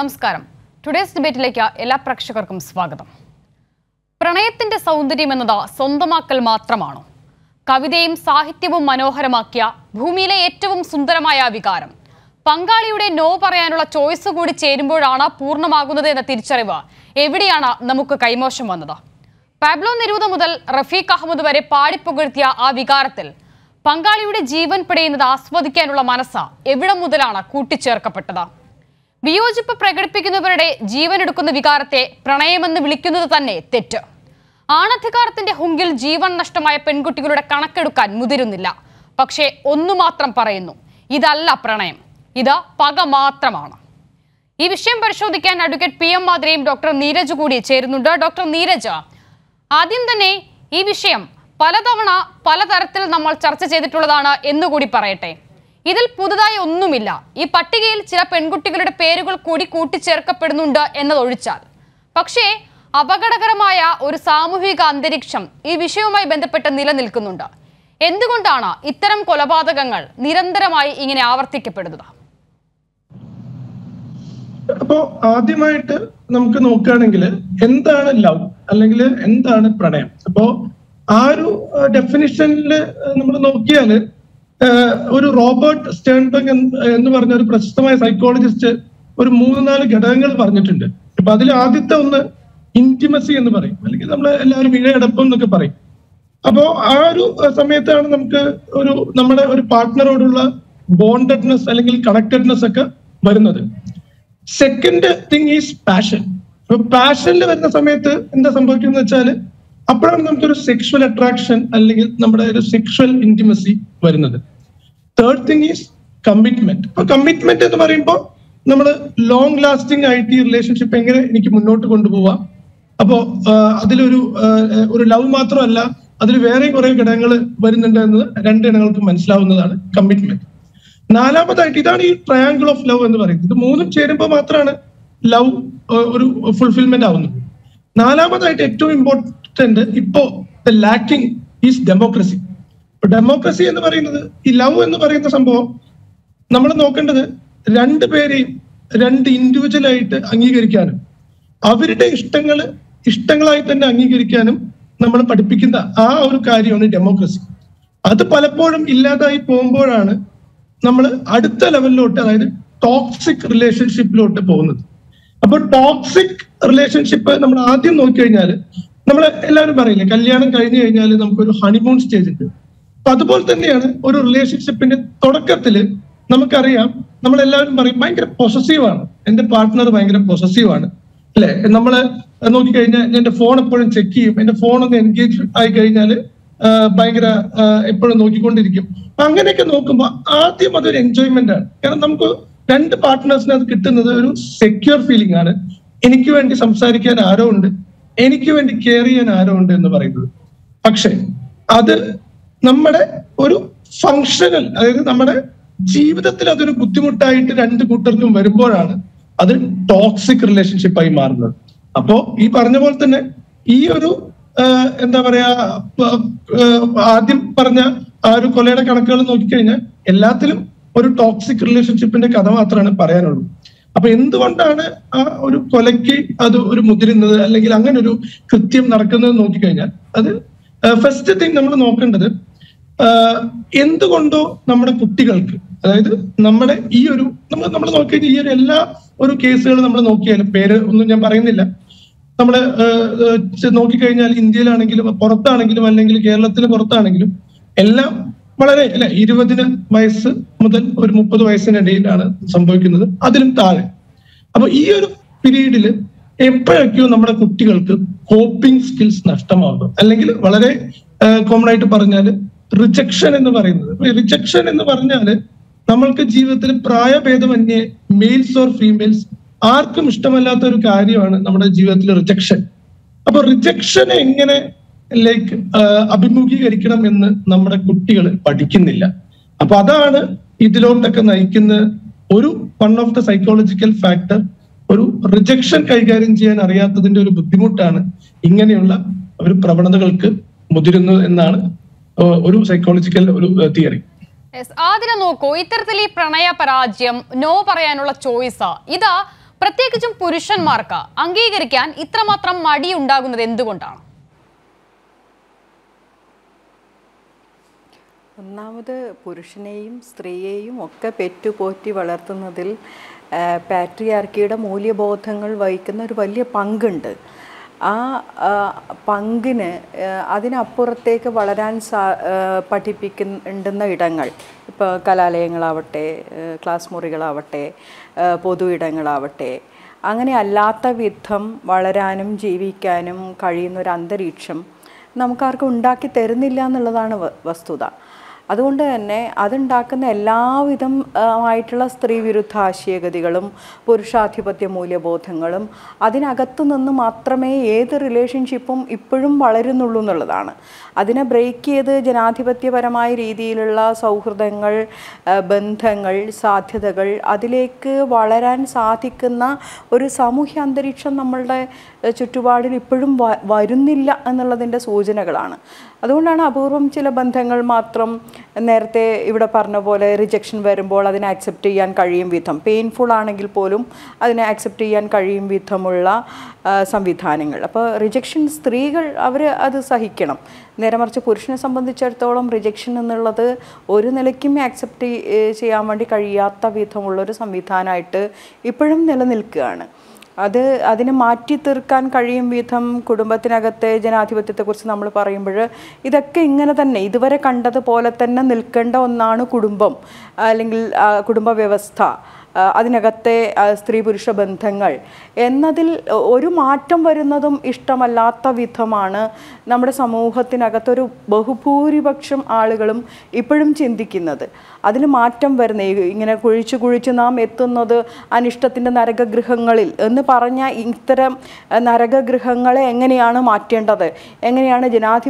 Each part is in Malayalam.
നമസ്കാരം ടുഡേസ് ഡിബേറ്റിലേക്ക് എല്ലാ പ്രേക്ഷകർക്കും സ്വാഗതം പ്രണയത്തിന്റെ സൗന്ദര്യം എന്നത് സ്വന്തമാക്കൽ മാത്രമാണോ കവിതയും സാഹിത്യവും മനോഹരമാക്കിയ ഭൂമിയിലെ ഏറ്റവും സുന്ദരമായ ആ വികാരം പങ്കാളിയുടെ നോ പറയാനുള്ള ചോയ്സ് കൂടി ചേരുമ്പോഴാണ് പൂർണ്ണമാകുന്നത് എന്ന തിരിച്ചറിവ് എവിടെയാണ് നമുക്ക് കൈമോശം വന്നത് പാബ്ലോ നെരൂദ മുതൽ റഫീഖ് അഹമ്മദ് വരെ പാടിപ്പുകഴ്ത്തിയ ആ വികാരത്തിൽ പങ്കാളിയുടെ ജീവൻ പിടയുന്നത് ആസ്വദിക്കാനുള്ള മനസ്സ് എവിടെ മുതലാണ് കൂട്ടിച്ചേർക്കപ്പെട്ടത് വിയോജിപ്പ് പ്രകടിപ്പിക്കുന്നവരുടെ ജീവനെടുക്കുന്ന വികാരത്തെ പ്രണയമെന്ന് വിളിക്കുന്നത് തന്നെ തെറ്റ് ആണധികാരത്തിന്റെ ഹുങ്കിൽ ജീവൻ നഷ്ടമായ പെൺകുട്ടികളുടെ കണക്കെടുക്കാൻ മുതിരുന്നില്ല പക്ഷേ ഒന്നു മാത്രം പറയുന്നു ഇതല്ല പ്രണയം ഇത് പക മാത്രമാണ് ഈ വിഷയം പരിശോധിക്കാൻ അഡ്വക്കേറ്റ് പി എം മാതിരയും ഡോക്ടർ നീരജ് കൂടി ചേരുന്നുണ്ട് ഡോക്ടർ നീരജ് ആദ്യം തന്നെ ഈ വിഷയം പലതവണ പലതരത്തിൽ നമ്മൾ ചർച്ച ചെയ്തിട്ടുള്ളതാണ് എന്നുകൂടി പറയട്ടെ ഇതിൽ പുതുതായി ഒന്നുമില്ല ഈ പട്ടികയിൽ ചില പെൺകുട്ടികളുടെ പേരുകൾ കൂടി കൂട്ടിച്ചേർക്കപ്പെടുന്നുണ്ട് എന്നതൊഴിച്ചാൽ പക്ഷേ അപകടകരമായ ഒരു സാമൂഹിക അന്തരീക്ഷം ഈ വിഷയവുമായി ബന്ധപ്പെട്ട് നിലനിൽക്കുന്നുണ്ട് എന്തുകൊണ്ടാണ് ഇത്തരം കൊലപാതകങ്ങൾ നിരന്തരമായി ഇങ്ങനെ ആവർത്തിക്കപ്പെടുന്നത് അപ്പോ ആദ്യമായിട്ട് നമുക്ക് നോക്കുകയാണെങ്കിൽ എന്താണ് ലവ് അല്ലെങ്കിൽ എന്താണ് പ്രണയം അപ്പോ ആ ഒരു ഡെഫിനിഷനിൽ നമ്മൾ നോക്കിയാല് ആഹ് ഒരു റോബർട്ട് സ്റ്റേൺബർഗ് എന്ന് എന്ന് പറഞ്ഞ ഒരു പ്രശസ്തമായ സൈക്കോളജിസ്റ്റ് ഒരു മൂന്ന് നാല് ഘടകങ്ങൾ പറഞ്ഞിട്ടുണ്ട് അപ്പൊ അതിൽ ആദ്യത്തെ ഒന്ന് ഇന്റിമസി എന്ന് പറയും അല്ലെങ്കിൽ നമ്മൾ എല്ലാവരും ഇഴയടപ്പം എന്നൊക്കെ പറയും അപ്പോ ആ ഒരു സമയത്താണ് നമുക്ക് ഒരു നമ്മുടെ ഒരു പാർട്ട്ണറോടുള്ള ബോണ്ടഡ്നെസ് അല്ലെങ്കിൽ കണക്റ്റഡ്നെസ് ഒക്കെ വരുന്നത് സെക്കൻഡ് തിങ് ഈസ് പാഷൻ അപ്പൊ പാഷനിൽ വരുന്ന സമയത്ത് എന്താ സംഭവിക്കുന്നത് വെച്ചാല് അപ്പോഴാണ് നമുക്കൊരു സെക്ഷുവൽ അട്രാക്ഷൻ അല്ലെങ്കിൽ നമ്മുടെ ഒരു സെക്ഷുവൽ ഇന്റിമസി വരുന്നത് തേർഡ് തിങ് ഈസ് കമ്മിറ്റ്മെന്റ് അപ്പൊ കമ്മിറ്റ്മെന്റ് എന്ന് പറയുമ്പോൾ നമ്മൾ ലോങ് ലാസ്റ്റിംഗ് ആയിട്ട് ഈ റിലേഷൻഷിപ്പ് എങ്ങനെ എനിക്ക് മുന്നോട്ട് കൊണ്ടുപോവാം അപ്പോ ആഹ് അതിലൊരു ആഹ് ഒരു ലവ് മാത്രമല്ല അതിൽ വേറെ കുറെ ഘടകങ്ങൾ വരുന്നുണ്ട് എന്ന് രണ്ട് ഇടങ്ങൾക്ക് മനസ്സിലാവുന്നതാണ് കമ്മിറ്റ്മെന്റ് നാലാമതായിട്ട് ഇതാണ് ഈ ട്രയാങ്കിൾ ഓഫ് ലവ് എന്ന് പറയുന്നത് ഇത് മൂന്നും ചേരുമ്പോൾ മാത്രമാണ് ലവ് ഒരു ഫുൾഫിൽമെന്റ് ആവുന്നത് നാലാമതായിട്ട് ഏറ്റവും ഇമ്പോർട്ടന്റ് ഇപ്പോ the lacking is democracy democracy എന്ന് പറയുന്നത് ഈ ലവ് എന്ന് പറയുന്ന സംഭവം നമ്മൾ നോക്കേണ്ടത് രണ്ട് പേരെയും രണ്ട് ഇൻഡിവിജ്വൽ ആയിട്ട് അംഗീകരിക്കാനും അവരുടെ ഇഷ്ടങ്ങൾ ഇഷ്ടങ്ങളായി തന്നെ അംഗീകരിക്കാനും നമ്മൾ പഠിപ്പിക്കുന്ന ആ ഒരു കാര്യമാണ് ഡെമോക്രസി അത് പലപ്പോഴും ഇല്ലാതായി പോകുമ്പോഴാണ് നമ്മൾ അടുത്ത ലെവലിലോട്ട് അതായത് ടോക്സിക് റിലേഷൻഷിപ്പിലോട്ട് പോകുന്നത് അപ്പൊ ടോക്സിക് റിലേഷൻഷിപ്പ് നമ്മൾ ആദ്യം നോക്കിക്കഴിഞ്ഞാൽ നമ്മൾ എല്ലാവരും പറയില്ലേ കല്യാണം കഴിഞ്ഞു കഴിഞ്ഞാൽ നമുക്കൊരു ഹണിമൂൺ സ്റ്റേജ് ഉണ്ട് അപ്പൊ അതുപോലെ തന്നെയാണ് ഒരു റിലേഷൻഷിപ്പിന്റെ തുടക്കത്തില് നമുക്കറിയാം നമ്മൾ എല്ലാവരും പറയും ഭയങ്കര പൊസസീവ് ആണ് എന്റെ പാർട്ട്ണർ ഭയങ്കര പൊസസീവ് ആണ് അല്ലെ നമ്മള് നോക്കിക്കഴിഞ്ഞാൽ എന്റെ ഫോൺ എപ്പോഴും ചെക്ക് ചെയ്യും എന്റെ ഫോൺ ഒന്ന് എൻഗേജ് ആയി കഴിഞ്ഞാൽ ഭയങ്കര എപ്പോഴും നോക്കിക്കൊണ്ടിരിക്കും അപ്പൊ അങ്ങനെയൊക്കെ നോക്കുമ്പോൾ ആദ്യം അതൊരു എൻജോയ്മെന്റ് ആണ് കാരണം നമുക്ക് രണ്ട് പാർട്ട്നേഴ്സിന് അത് കിട്ടുന്നത് ഒരു സെക്യൂർ ഫീലിംഗ് ആണ് എനിക്ക് വേണ്ടി സംസാരിക്കാൻ ആരോ ഉണ്ട് എനിക്ക് വേണ്ടി കെയർ ചെയ്യാൻ ആരോ ഉണ്ട് എന്ന് പറയുന്നത് പക്ഷേ അത് നമ്മുടെ ഒരു ഫങ്ഷണൽ അതായത് നമ്മുടെ ജീവിതത്തിൽ അതൊരു ബുദ്ധിമുട്ടായിട്ട് രണ്ട് കൂട്ടർക്കും വരുമ്പോഴാണ് അത് ടോക്സിക് റിലേഷൻഷിപ്പായി മാറുന്നത് അപ്പോ ഈ പറഞ്ഞ പോലെ തന്നെ ഈ ഒരു ആഹ് എന്താ പറയാ പ- ആഹ് ആദ്യം പറഞ്ഞ ആ ഒരു കൊലയുടെ കണക്കുകൾ നോക്കിക്കഴിഞ്ഞാൽ എല്ലാത്തിലും ഒരു ടോക്സിക് റിലേഷൻഷിപ്പിന്റെ കഥ മാത്രമാണ് പറയാനുള്ളൂ അപ്പൊ എന്തുകൊണ്ടാണ് ആ ഒരു കൊലയ്ക്ക് അത് ഒരു മുതിരുന്നത് അല്ലെങ്കിൽ അങ്ങനെ ഒരു കൃത്യം നടക്കുന്നത് നോക്കിക്കഴിഞ്ഞാൽ അത് ഫസ്റ്റ് തിങ് നമ്മൾ നോക്കേണ്ടത് ആഹ് എന്തുകൊണ്ടോ നമ്മുടെ കുട്ടികൾക്ക് അതായത് നമ്മുടെ ഈ ഒരു നമ്മൾ നമ്മൾ നോക്കിക്കഴിഞ്ഞാൽ ഈ ഒരു എല്ലാ ഒരു കേസുകൾ നമ്മൾ നോക്കിയാലും പേര് ഒന്നും ഞാൻ പറയുന്നില്ല നമ്മൾ നോക്കിക്കഴിഞ്ഞാൽ ഇന്ത്യയിലാണെങ്കിലും പുറത്താണെങ്കിലും അല്ലെങ്കിൽ കേരളത്തിന് പുറത്താണെങ്കിലും എല്ലാം വളരെ അല്ലെ ഇരുപതിന് വയസ്സ് മുതൽ ഒരു മുപ്പത് വയസ്സിനിടയിലാണ് സംഭവിക്കുന്നത് അതിലും താഴെ അപ്പൊ ഈ ഒരു പീരീഡിൽ എപ്പോഴൊക്കെയോ നമ്മുടെ കുട്ടികൾക്ക് കോപ്പിംഗ് സ്കിൽസ് നഷ്ടമാകും അല്ലെങ്കിൽ വളരെ കോമൺ ആയിട്ട് പറഞ്ഞാൽ റിജക്ഷൻ എന്ന് പറയുന്നത് റിജക്ഷൻ എന്ന് പറഞ്ഞാല് നമ്മൾക്ക് ജീവിതത്തിൽ പ്രായഭേദമന്യേ മെയിൽസ് ഓർ ഫീമെയിൽസ് ആർക്കും ഇഷ്ടമല്ലാത്ത ഒരു കാര്യമാണ് നമ്മുടെ ജീവിതത്തിൽ റിജക്ഷൻ അപ്പൊ റിജക്ഷനെ എങ്ങനെ ലൈക്ക് അഭിമുഖീകരിക്കണം എന്ന് നമ്മുടെ കുട്ടികൾ പഠിക്കുന്നില്ല അപ്പൊ അതാണ് ഇതിലോട്ടൊക്കെ നയിക്കുന്ന ഒരു one of the psychological factor ഒരു റിജക്ഷൻ കൈകാര്യം ചെയ്യാൻ അറിയാത്തതിന്റെ ഒരു ബുദ്ധിമുട്ടാണ് ഇങ്ങനെയുള്ള ഒരു പ്രവണതകൾക്ക് മുതിരുന്നത് എന്നാണ് ഏഹ്, ഒരു സൈക്കോളജിക്കൽ ഒരു തിയറി Yes, ആതിര നോക്കൂ ഇത്തരത്തിൽ ഈ പ്രണയ പരാജയം നോ പറയാനുള്ള ചോയ്സ് ഇത് പ്രത്യേകിച്ചും പുരുഷന്മാർക്ക് അംഗീകരിക്കാൻ ഇത്രമാത്രം മടിയുണ്ടാകുന്നത് എന്തുകൊണ്ടാണ് ഒന്നാമത് പുരുഷനെയും സ്ത്രീയെയും ഒക്കെ പെറ്റുപോറ്റി വളർത്തുന്നതിൽ പാട്രിയാർക്കിയുടെ മൂല്യബോധങ്ങൾ വഹിക്കുന്ന ഒരു വലിയ പങ്കുണ്ട് ആ ആ, പങ്കിന് ആ, അതിനപ്പുറത്തേക്ക് വളരാൻ സാ ആ, പഠിപ്പിക്കുന്നുണ്ടെന്ന ഇടങ്ങൾ ഇപ്പോൾ കലാലയങ്ങളാവട്ടെ ആ, ക്ലാസ് മുറികളാവട്ടെ ആ, പൊതു ഇടങ്ങളാവട്ടെ അങ്ങനെ അല്ലാത്ത വിധം വളരാനും ജീവിക്കാനും കഴിയുന്ന ഒരു അന്തരീക്ഷം നമുക്കാർക്കും ഉണ്ടാക്കി തരുന്നില്ല എന്നുള്ളതാണ് വ- വസ്തുത അതുകൊണ്ട് തന്നെ അതുണ്ടാക്കുന്ന എല്ലാവിധം ആ, ആയിട്ടുള്ള സ്ത്രീ വിരുദ്ധ ആശയഗതികളും പുരുഷാധിപത്യ മൂല്യബോധങ്ങളും അതിനകത്തു നിന്ന് മാത്രമേ ഏത് റിലേഷൻഷിപ്പും ഇപ്പോഴും വളരുന്നുള്ളൂ എന്നുള്ളതാണ് അതിനെ ബ്രേക്ക് ചെയ്ത് ജനാധിപത്യപരമായ രീതിയിലുള്ള സൗഹൃദങ്ങൾ ആ, ബന്ധങ്ങൾ സാധ്യതകൾ അതിലേക്ക് വളരാൻ സാധിക്കുന്ന ഒരു സാമൂഹ്യ അന്തരീക്ഷം നമ്മളുടെ ഏഹ്, ചുറ്റുപാടിൽ ഇപ്പോഴും വ- വരുന്നില്ല എന്നുള്ളതിൻ്റെ സൂചനകളാണ് അതുകൊണ്ടാണ് അപൂർവം ചില ബന്ധങ്ങൾ മാത്രം നേരത്തെ ഇവിടെ പറഞ്ഞ പോലെ റിജക്ഷൻ വരുമ്പോൾ അതിനെ അക്സെപ്റ്റ് ചെയ്യാൻ കഴിയും വിധം പെയിൻഫുൾ ആണെങ്കിൽ പോലും അതിനെ അക്സെപ്റ്റ് ചെയ്യാൻ കഴിയും വിധമുള്ള ആ, സംവിധാനങ്ങൾ അപ്പോൾ റിജക്ഷൻ സ്ത്രീകൾ അവർ അത് സഹിക്കണം നേരെ മറിച്ച് പുരുഷനെ സംബന്ധിച്ചിടത്തോളം റിജക്ഷൻ എന്നുള്ളത് ഒരു നിലയ്ക്കും ആക്സെപ്റ്റ് ചെയ്യാൻ വേണ്ടി കഴിയാത്ത വിധമുള്ളൊരു സംവിധാനമായിട്ട് ഇപ്പോഴും നിലനിൽക്കുകയാണ് അത് അതിനെ മാറ്റി തീർക്കാൻ കഴിയും വിധം കുടുംബത്തിനകത്തെ ജനാധിപത്യത്തെക്കുറിച്ച് നമ്മൾ പറയുമ്പോൾ ഇതൊക്കെ ഇങ്ങനെ തന്നെ ഇതുവരെ കണ്ടതുപോലെ തന്നെ നിൽക്കേണ്ട ഒന്നാണ് കുടുംബം അല്ലെങ്കിൽ ആ, കുടുംബ വ്യവസ്ഥ ആ, അതിനകത്തെ ആ, സ്ത്രീ പുരുഷ ബന്ധങ്ങൾ എന്നതിൽ ഒരു മാറ്റം വരുന്നതും ഇഷ്ടമല്ലാത്ത വിധമാണ് നമ്മുടെ സമൂഹത്തിനകത്തൊരു ബഹുഭൂരിപക്ഷം ആളുകളും ഇപ്പോഴും ചിന്തിക്കുന്നത് അതിൽ മാറ്റം വരുന്ന ഈ ഇങ്ങനെ കുഴിച്ച് കുഴിച്ച് നാം എത്തുന്നത് അനിഷ്ടത്തിൻ്റെ നരകഗൃഹങ്ങളിൽ എന്ന് പറഞ്ഞ ഇത്തരം ആ, നരകഗൃഹങ്ങളെ എങ്ങനെയാണ് മാറ്റേണ്ടത് എങ്ങനെയാണ്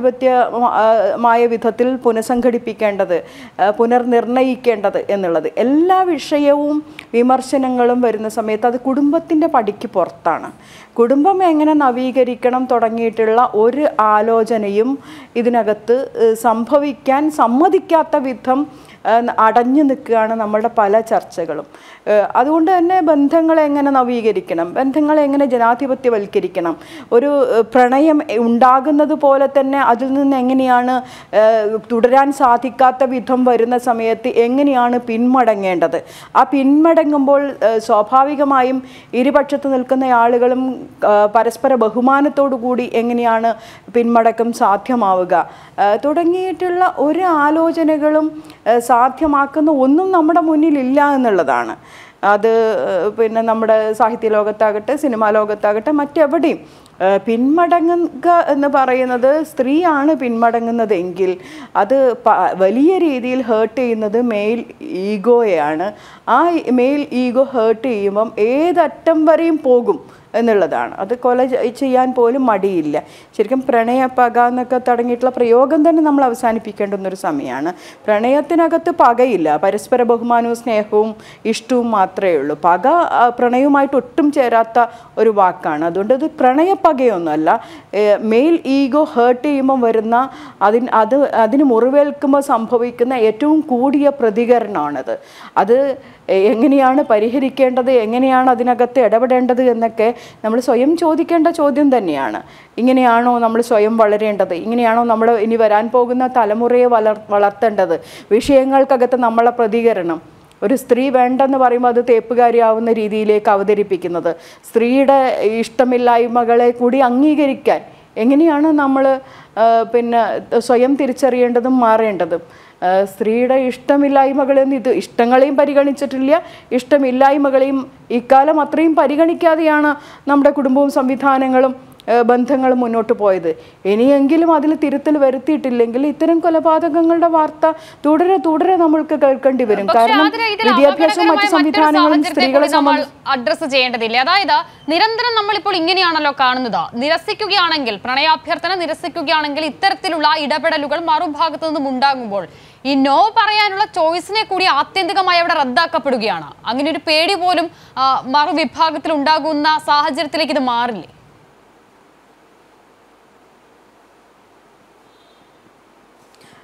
ജനാധിപത്യമായ വിധത്തിൽ പുനഃസംഘടിപ്പിക്കേണ്ടത് ആ, പുനർനിർണയിക്കേണ്ടത് എന്നുള്ളത് എല്ലാ വിഷയവും വിമർശനങ്ങളും വരുന്ന സമയത്ത് അത് കുടുംബത്തിൻ്റെ പടിക്ക് പുറത്താണ് കുടുംബം എങ്ങനെ നവീകരിക്കണം തുടങ്ങിയിട്ടുള്ള ഒരു ആലോചനയും ഇതിനകത്ത് ഏഹ്, സംഭവിക്കാൻ സമ്മതിക്കാത്ത വിധം ഏഹ്, അടഞ്ഞു നിൽക്കുകയാണ് നമ്മളുടെ പല ചർച്ചകളും ഏഹ്, അതുകൊണ്ട് തന്നെ ബന്ധങ്ങളെ എങ്ങനെ നവീകരിക്കണം ബന്ധങ്ങളെ എങ്ങനെ ജനാധിപത്യവൽക്കരിക്കണം ഒരു ഏഹ്, പ്രണയം ഉണ്ടാകുന്നത് പോലെ തന്നെ അതിൽ നിന്ന് എങ്ങനെയാണ് ഏഹ്, തുടരാൻ സാധിക്കാത്ത വിധം വരുന്ന സമയത്ത് എങ്ങനെയാണ് പിന്മടങ്ങേണ്ടത് ആ പിന്മടങ്ങുമ്പോൾ ഏഹ്, സ്വാഭാവികമായും ഇരുപക്ഷത്ത് നിൽക്കുന്ന ആളുകളും ആ, പരസ്പര ബഹുമാനത്തോടു കൂടി എങ്ങനെയാണ് പിന്മടക്കം സാധ്യമാവുക ആ, തുടങ്ങിയിട്ടുള്ള ഒരു ആലോചനകളും ആ, സാധ്യമാക്കുന്ന ഒന്നും നമ്മുടെ മുന്നിലില്ല എന്നുള്ളതാണ് അത് ഏഹ്, പിന്നെ നമ്മുടെ സാഹിത്യ ലോകത്താകട്ടെ സിനിമാ ലോകത്താകട്ടെ മറ്റെവിടെയും ഏഹ്, പിന്മടങ്ങുക എന്ന് പറയുന്നത് സ്ത്രീയാണ് പിന്മടങ്ങുന്നതെങ്കിൽ അത് പ- വലിയ രീതിയിൽ ഹേർട്ട് ചെയ്യുന്നത് മെയിൽ ഈഗോയാണ് ആ മെയിൽ ഈഗോ ഹേർട്ട് ചെയ്യുമ്പം ഏതറ്റം വരെയും പോകും എന്നുള്ളതാണ് അത് കൊല ചെ- ചെയ്യാൻ പോലും മടിയില്ല ശരിക്കും പ്രണയപ്പക എന്നൊക്കെ തുടങ്ങിയിട്ടുള്ള പ്രയോഗം തന്നെ നമ്മൾ അവസാനിപ്പിക്കേണ്ടുന്ന ഒരു സമയമാണ് പ്രണയത്തിനകത്ത് പകയില്ല പരസ്പര ബഹുമാനവും സ്നേഹവും ഇഷ്ടവും മാത്രമേ ഉള്ളൂ പക ആ, പ്രണയവുമായിട്ട് ഒട്ടും ചേരാത്ത ഒരു വാക്കാണ് അതുകൊണ്ട് ഇത് പ്രണയപ്പകയൊന്നുമല്ല മെയിൽ ഈഗോ ഹേർട്ട് ചെയ്യുമ്പോൾ വരുന്ന അതിന് അത് അതിന് മുറിവേൽക്കുമ്പോൾ സംഭവിക്കുന്ന ഏറ്റവും കൂടിയ പ്രതികരണമാണത് അത് എങ്ങനെയാണ് പരിഹരിക്കേണ്ടത് എങ്ങനെയാണ് അതിനകത്ത് ഇടപെടേണ്ടത് എന്നൊക്കെ നമ്മൾ സ്വയം ചോദിക്കേണ്ട ചോദ്യം തന്നെയാണ് ഇങ്ങനെയാണോ നമ്മൾ സ്വയം വളരേണ്ടത് ഇങ്ങനെയാണോ നമ്മൾ ഇനി വരാൻ പോകുന്ന തലമുറയെ വളർ വളർത്തേണ്ടത് വിഷയങ്ങൾക്കകത്ത് നമ്മളെ പ്രതികരണം ഒരു സ്ത്രീ വേണ്ടെന്ന് പറയുമ്പോൾ അത് തേപ്പുകാരിയാവുന്ന രീതിയിലേക്ക് അവതരിപ്പിക്കുന്നത് സ്ത്രീയുടെ ഇഷ്ടമില്ലായ്മകളെ കൂടി അംഗീകരിക്കാൻ എങ്ങനെയാണ് നമ്മൾ പിന്നെ സ്വയം തിരിച്ചറിയേണ്ടതും മാറേണ്ടതും ആ, സ്ത്രീയുടെ ഇഷ്ടമില്ലായ്മകളെന്ന് ഇത് ഇഷ്ടങ്ങളെയും പരിഗണിച്ചിട്ടില്ല ഇഷ്ടമില്ലായ്മകളെയും ഇക്കാലം അത്രയും പരിഗണിക്കാതെയാണ് നമ്മുടെ കുടുംബവും സംവിധാനങ്ങളും ആ, ബന്ധങ്ങളും മുന്നോട്ട് പോയത് ഇനിയെങ്കിലും അതിൽ തിരുത്തൽ വരുത്തിയിട്ടില്ലെങ്കിൽ ഇത്തരം കൊലപാതകങ്ങളുടെ വാർത്ത തുടരെ തുടരെ നമ്മൾക്ക് കേൾക്കേണ്ടി വരും പക്ഷേ കാരണം അതിന് ഇതിൽ വിദ്യാഭ്യാസവും അപകടകരമായ മറ്റു മറ്റൊരു സംവിധാനങ്ങളും സാഹചര്യത്തെ സ്ത്രീകളെ കൂടി നമ്മൾ സംബന്ധിച്ച് അഡ്രസ്സ് ചെയ്യേണ്ടതില്ലേ അതായത് നിരന്തരം നമ്മളിപ്പോൾ ഇങ്ങനെയാണല്ലോ കാണുന്നത് നിരസിക്കുകയാണെങ്കിൽ പ്രണയാഭ്യർത്ഥന നിരസിക്കുകയാണെങ്കിൽ ഇത്തരത്തിലുള്ള ഇടപെടലുകൾ മറുഭാഗത്തു നിന്നും ഉണ്ടാകുമ്പോൾ ഈ നോ പറയാനുള്ള ചോയ്സിനെ കൂടി ആത്യന്തികമായി അവിടെ റദ്ദാക്കപ്പെടുകയാണ് അങ്ങനെ ഒരു പേടി പോലും ആ, മറുവിഭാഗത്തിൽ ഉണ്ടാകുന്ന സാഹചര്യത്തിലേക്ക് ഇത് മാറില്ലേ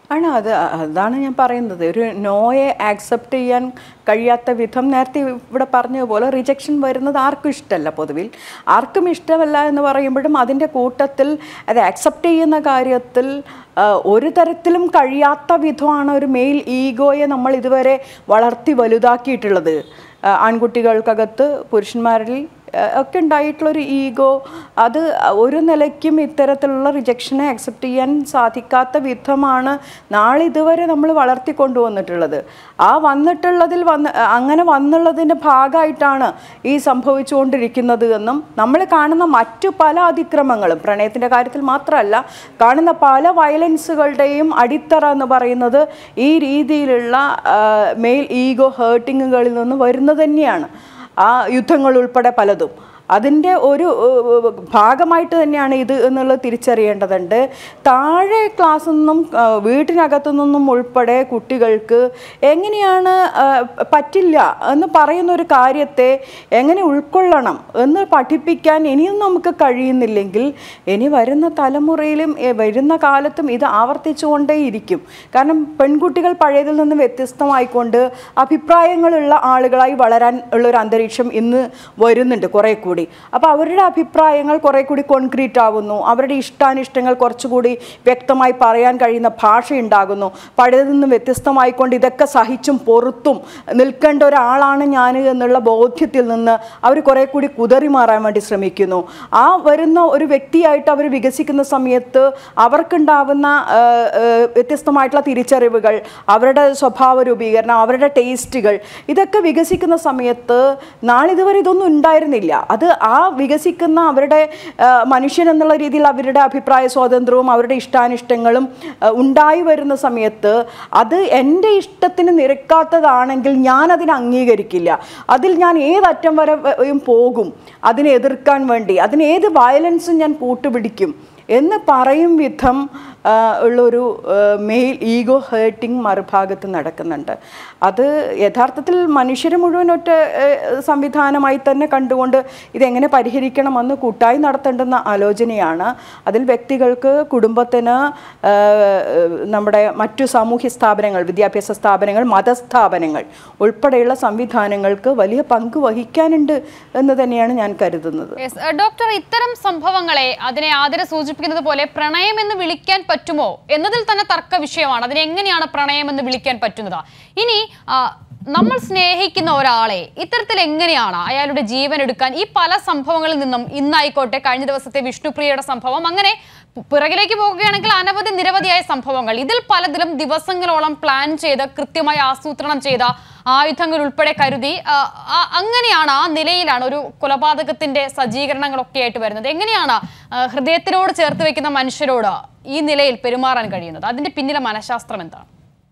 ആണ് അത് അതാണ് ഞാൻ പറയുന്നത് ഒരു നോയെ ആക്സെപ്റ്റ് ചെയ്യാൻ കഴിയാത്ത വിധം നേരത്തെ ഇവിടെ പറഞ്ഞതുപോലെ റിജക്ഷൻ വരുന്നത് ആർക്കും ഇഷ്ടമല്ല പൊതുവിൽ ആർക്കും ഇഷ്ടമല്ല എന്ന് പറയുമ്പോഴും അതിൻ്റെ കൂട്ടത്തിൽ അത് ആക്സെപ്റ്റ് ചെയ്യുന്ന കാര്യത്തിൽ ആ, ഒരു തരത്തിലും കഴിയാത്ത വിധമാണ് ഒരു മെയിൽ ഈഗോയെ നമ്മൾ ഇതുവരെ വളർത്തി വലുതാക്കിയിട്ടുള്ളത് ആ, ആൺകുട്ടികൾക്കകത്ത് പുരുഷന്മാരിൽ ആ, ഒക്കെ ഉണ്ടായിട്ടുള്ളൊരു ഈഗോ അത് ഒരു നിലയ്ക്കും ഇത്തരത്തിലുള്ള റിജക്ഷനെ അക്സെപ്റ്റ് ചെയ്യാൻ സാധിക്കാത്ത വിധമാണ് നാളിതുവരെ നമ്മൾ വളർത്തി കൊണ്ടുവന്നിട്ടുള്ളത് ആ വന്നിട്ടുള്ളതിൽ വന്ന് അങ്ങനെ വന്നുള്ളതിൻ്റെ ഭാഗമായിട്ടാണ് ഈ സംഭവിച്ചുകൊണ്ടിരിക്കുന്നത് എന്നും നമ്മൾ കാണുന്ന മറ്റു പല അതിക്രമങ്ങളും പ്രണയത്തിൻ്റെ കാര്യത്തിൽ മാത്രമല്ല കാണുന്ന പല വയലൻസുകളുടെയും അടിത്തറ എന്ന് പറയുന്നത് ഈ രീതിയിലുള്ള മെയിൽ ഈഗോ ഹേർട്ടിങ്ങുകളിൽ നിന്ന് വരുന്നത് തന്നെയാണ് ആ യുദ്ധങ്ങൾ ഉൾപ്പെടെ പലതും അതിൻ്റെ ഒരു ഏഹ്, ഭാഗമായിട്ട് തന്നെയാണ് ഇത് എന്നുള്ളത് തിരിച്ചറിയേണ്ടതുണ്ട് താഴെ ക്ലാസ്സിൽ നിന്നും ആ, വീട്ടിനകത്തു നിന്നും ഉൾപ്പെടെ കുട്ടികൾക്ക് എങ്ങനെയാണ് ആ, പറ്റില്ല എന്ന് പറയുന്ന ഒരു കാര്യത്തെ എങ്ങനെ ഉൾക്കൊള്ളണം എന്ന് പഠിപ്പിക്കാൻ ഇനിയും നമുക്ക് കഴിയുന്നില്ലെങ്കിൽ ഇനി വരുന്ന തലമുറയിലും എ, വരുന്ന കാലത്തും ഇത് ആവർത്തിച്ചുകൊണ്ടേയിരിക്കും കാരണം പെൺകുട്ടികൾ പഴയതിൽ നിന്ന് വ്യത്യസ്തമായിക്കൊണ്ട് അഭിപ്രായങ്ങളുള്ള ആളുകളായി വളരാൻ ഉള്ള ഒരു അന്തരീക്ഷം ഇന്ന് വരുന്നുണ്ട് കുറേ കൂടി അപ്പോൾ അവരുടെ അഭിപ്രായങ്ങൾ കുറേ കൂടി കോൺക്രീറ്റ് ആകുന്നു അവരുടെ ഇഷ്ടാനിഷ്ടങ്ങൾ കുറച്ചുകൂടി വ്യക്തമായി പറയാൻ കഴിയുന്ന ഭാഷ ഉണ്ടാകുന്നു പഴയതിൽ നിന്ന് വ്യത്യസ്തമായിക്കൊണ്ട് ഇതൊക്കെ സഹിച്ചും പൊറുത്തും നിൽക്കേണ്ട ഒരാളാണ് ഞാൻ എന്നുള്ള ബോധ്യത്തിൽ നിന്ന് അവർ കുറേ കൂടി കുതറി മാറാൻ വേണ്ടി ശ്രമിക്കുന്നു ആ വരുന്ന ഒരു വ്യക്തിയായിട്ട് അവർ വികസിക്കുന്ന സമയത്ത് അവർക്കുണ്ടാവുന്ന ആ, ആ, വ്യത്യസ്തമായിട്ടുള്ള തിരിച്ചറിവുകൾ അവരുടെ സ്വഭാവ രൂപീകരണം അവരുടെ ടേസ്റ്റുകൾ ഇതൊക്കെ വികസിക്കുന്ന സമയത്ത് നാളിതുവരെ ഇതൊന്നും ഉണ്ടായിരുന്നില്ല അത് ആ വികസിക്കുന്ന അവരുടെ ആ, മനുഷ്യൻ എന്നുള്ള രീതിയിൽ അവരുടെ അഭിപ്രായ സ്വാതന്ത്ര്യവും അവരുടെ ഇഷ്ടാനിഷ്ടങ്ങളും ആ, ഉണ്ടായി വരുന്ന സമയത്ത് അത് എൻ്റെ ഇഷ്ടത്തിന് നിരക്കാത്തതാണെങ്കിൽ ഞാൻ അതിനെ അംഗീകരിക്കില്ല അതിൽ ഞാൻ ഏതറ്റം വരെ വരെയും പോകും അതിനെ എതിർക്കാൻ വേണ്ടി അതിന് ഏത് വയലൻസും ഞാൻ കൂട്ടുപിടിക്കും എന്ന് പറയും വിധം ആ, ഉള്ളൊരു മെയിൽ ഈഗോ ഹേർട്ടിങ് മറുഭാഗത്ത് നടക്കുന്നുണ്ട് അത് യഥാർത്ഥത്തിൽ മനുഷ്യരെ മുഴുവൻ ഒറ്റ ആ, സംവിധാനമായി തന്നെ കണ്ടുകൊണ്ട് ഇതെങ്ങനെ പരിഹരിക്കണമെന്ന് കൂട്ടായി നടത്തേണ്ടുന്ന ആലോചനയാണ് അതിൽ വ്യക്തികൾക്ക് കുടുംബത്തിന് ആ, നമ്മുടെ മറ്റു സാമൂഹ്യ സ്ഥാപനങ്ങൾ വിദ്യാഭ്യാസ സ്ഥാപനങ്ങൾ മതസ്ഥാപനങ്ങൾ ഉൾപ്പെടെയുള്ള സംവിധാനങ്ങൾക്ക് വലിയ പങ്ക് വഹിക്കാനുണ്ട് എന്ന് തന്നെയാണ് ഞാൻ കരുതുന്നത് Yes. ഏഹ് ഡോക്ടർ ഇത്തരം സംഭവങ്ങളെ അതിനെ ആദര സൂചിപ്പിക്കുന്നത് പോലെ പ്രണയം എന്ന് വിളിക്കാൻ പറ്റുമോ എന്നതിൽ തന്നെ തർക്ക വിഷയമാണ് അതിനെ എങ്ങനെയാണ് പ്രണയം എന്ന് വിളിക്കാൻ പറ്റുന്നത് ഇനി ആ, നമ്മൾ സ്നേഹിക്കുന്ന ഒരാളെ ഇത്തരത്തിൽ എങ്ങനെയാണ് അയാളുടെ ജീവൻ എടുക്കാൻ ഈ പല സംഭവങ്ങളിൽ നിന്നും ഇന്നായിക്കോട്ടെ കഴിഞ്ഞ ദിവസത്തെ വിഷ്ണുപ്രിയയുടെ സംഭവം അങ്ങനെ പു- പിറകിലേക്ക് പോകുകയാണെങ്കിൽ അനവധി നിരവധിയായ സംഭവങ്ങൾ ഇതിൽ പലതിലും ദിവസങ്ങളോളം പ്ലാൻ ചെയ്ത് കൃത്യമായി ആസൂത്രണം ചെയ്ത ആയുധങ്ങൾ ഉൾപ്പെടെ കരുതി ആ, ആ, അങ്ങനെയാണ് ആ നിലയിലാണ് ഒരു കൊലപാതകത്തിന്റെ സജ്ജീകരണങ്ങളൊക്കെ ആയിട്ട് വരുന്നത് എങ്ങനെയാണ് ആ, ഹൃദയത്തിനോട് ചേർത്ത് വെക്കുന്ന മനുഷ്യരോട് ഈ നിലയിൽ പെരുമാറാൻ കഴിയുന്നത് അതിന്റെ പിന്നിലെ മനഃശാസ്ത്രം എന്താണ്